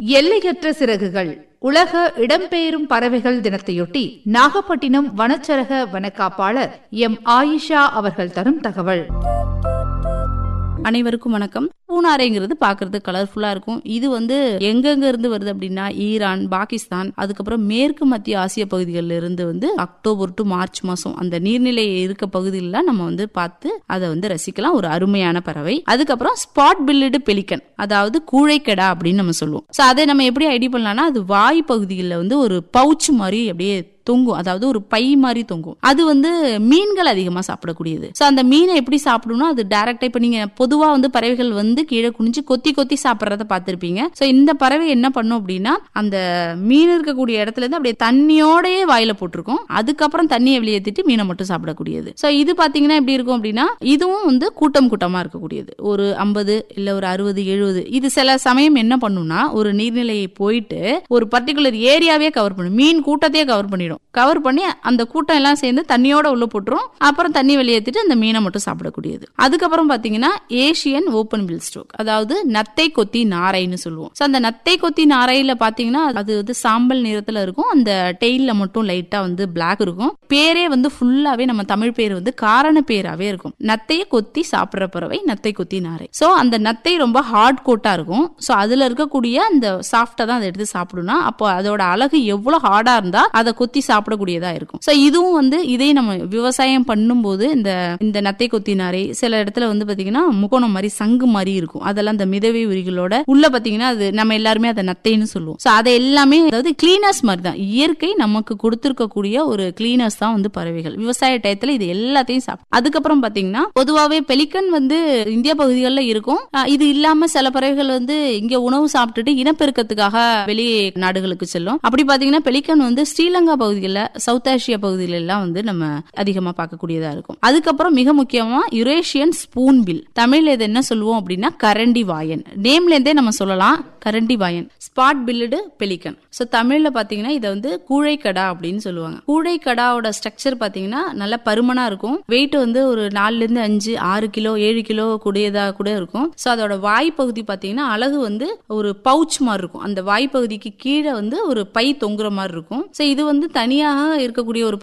எல்லையற்ற சிறகுகள் உலக இடம்பெயரும் பறவைகள் தினத்தையொட்டி நாகப்பட்டினம் வனச்சரக வனக்காப்பாளர் எம் ஆயிஷா அவர்கள் தரும் தகவல் அனைவருக்கும் வணக்கம் பூனாரைங்கிறது பார்க்கிறதுக்கு கலர்ஃபுல்லா இருக்கும் இது வந்து எங்கெங்க இருந்து வருது அப்படின்னா ஈரான் பாகிஸ்தான் அதுக்கப்புறம் மேற்கு மத்திய ஆசிய பகுதிகளில் இருந்து வந்து அக்டோபர் டு மார்ச் மாசம் அந்த நீர்நிலை இருக்க பகுதியிலாம் நம்ம வந்து பார்த்து அதை வந்து ரசிக்கலாம் ஒரு அருமையான பறவை அதுக்கப்புறம் ஸ்பாட் பில்லிடு பெலிக்கன் அதாவது கூழைக்கடா அப்படின்னு நம்ம சொல்லுவோம் ஸோ அதை நம்ம எப்படி ஐடி பண்ணலாம்னா அது வாய் பகுதியில் வந்து ஒரு பவுச் மாதிரி அப்படியே தொங்கும் அதாவது ஒரு பை மாதிரி தொங்கும் அது வந்து மீன்கள் அதிகமா சாப்பிடக்கூடியது ஸோ அந்த மீனை எப்படி சாப்பிடணும் அது டைரக்டா இப்ப நீங்க பொதுவா வந்து பறவைகள் வந்து கீழே குனிஞ்சு கொத்தி கொத்தி சாப்பிட்றத பார்த்திருப்பீங்க ஸோ இந்த பறவை என்ன பண்ணும் அப்படின்னா அந்த மீன் இருக்கக்கூடிய இடத்துல இருந்து அப்படியே தண்ணியோடயே வாயில போட்டிருக்கும் அதுக்கப்புறம் தண்ணியை வெளியேற்றிட்டு மீனை மட்டும் சாப்பிடக்கூடியது ஸோ இது பாத்தீங்கன்னா எப்படி இருக்கும் அப்படின்னா இதுவும் வந்து கூட்டம் கூட்டமா இருக்கக்கூடியது ஒரு ஐம்பது இல்ல ஒரு அறுபது எழுபது இது சில சமயம் என்ன பண்ணும்னா ஒரு நீர்நிலையை போயிட்டு ஒரு பர்டிகுலர் ஏரியாவே கவர் பண்ணும் மீன் கூட்டத்தையே கவர் பண்ணிடும் கவர் பண்ணி அந்த கூட்டம் எல்லாம் சேர்ந்து தண்ணியோட உள்ள போட்டுரும் அப்புறம் தண்ணி வெளியேற்றிட்டு அந்த மீனை மட்டும் சாப்பிடக்கூடியது அதுக்கப்புறம் பாத்தீங்கன்னா ஏசியன் ஓப்பன் பில் ஸ்ட்ரோக் அதாவது நத்தை கொத்தி நாரைன்னு சொல்லுவோம் ஸோ அந்த நத்தை கொத்தி நாரையில பாத்தீங்கன்னா அது வந்து சாம்பல் நிறத்துல இருக்கும் அந்த டெய்ல மட்டும் லைட்டா வந்து பிளாக் இருக்கும் பேரே வந்து ஃபுல்லாவே நம்ம தமிழ் பேர் வந்து காரண பேராவே இருக்கும் நத்தையை கொத்தி சாப்பிடுற பறவை நத்தை கொத்தி நாரை ஸோ அந்த நத்தை ரொம்ப ஹார்ட் கோட்டா இருக்கும் ஸோ அதுல இருக்கக்கூடிய அந்த சாஃப்டா தான் அதை எடுத்து சாப்பிடும்னா அப்போ அதோட அழகு எவ்வளவு ஹார்டா இருந்தா அதை கொத்தி சாப்பிடக்கூடியதா இருக்கும் ஸோ இதுவும் வந்து இதே நம்ம விவசாயம் பண்ணும்போது இந்த இந்த நத்தை கொத்தி நாரை சில இடத்துல வந்து பாத்தீங்கன்னா முக்கோணம் மாதிரி சங்கு மாதிரி இருக்கும் அதெல்லாம் அந்த மிதவை உரிகளோட உள்ள பாத்தீங்கன்னா அது நம்ம எல்லாருமே அதை நத்தைன்னு சொல்லுவோம் ஸோ அதை எல்லாமே அதாவது கிளீனர்ஸ் மாதிரி தான் இயற்கை நமக்கு கொடுத்திருக்கக்கூடிய ஒரு கிளீனர்ஸ் தான் வந்து பறவைகள் விவசாய டயத்துல இது எல்லாத்தையும் சாப்பிடும் அதுக்கப்புறம் பாத்தீங்கன்னா பொதுவாகவே பெலிக்கன் வந்து இந்திய பகுதிகளில் இருக்கும் அஹ் இது இல்லாம சில பறவைகள் வந்து இங்க உணவு சாப்பிட்டுட்டு இனப்பெருக்கத்துக்காக வெளி நாடுகளுக்கு செல்லும் அப்படி பாத்தீங்கன்னா பெலிக்கன் வந்து ஸ்ரீலங்கா பகுதிகளில் சவுத் ஆசியா பகுதியில எல்லாம் வந்து நம்ம அதிகமா பார்க்கக்கூடியதா இருக்கும் அதுக்கப்புறம் மிக முக்கியமா யுரேஷியன் ஸ்பூன் பில் தமிழ்ல இது என்ன சொல்லுவோம் அப்படின்னா கரண்டி வாயன் நேம்ல இருந்தே நம்ம சொல்லலாம் கரண்டி வாயன் ஸ்பாட் பில்லுடு பெலிக்கன் ஸோ தமிழ்ல பாத்தீங்கன்னா இதை வந்து கூழைக்கடா அப்படின்னு சொல்லுவாங்க கூழைக்கடாவோட ஸ்ட்ரக்சர் பாத்தீங்கன்னா நல்ல பருமனா இருக்கும் வெயிட் வந்து ஒரு நாலுல இருந்து அஞ்சு ஆறு கிலோ ஏழு கிலோ கூடியதா கூட இருக்கும் ஸோ அதோட வாய் பகுதி பாத்தீங்கன்னா அழகு வந்து ஒரு பவுச் மாதிரி இருக்கும் அந்த வாய் பகுதிக்கு கீழே வந்து ஒரு பை தொங்குற மாதிரி இருக்கும் ஸோ இது வந்து தனியாக இருக்கக்கூடிய ஒரு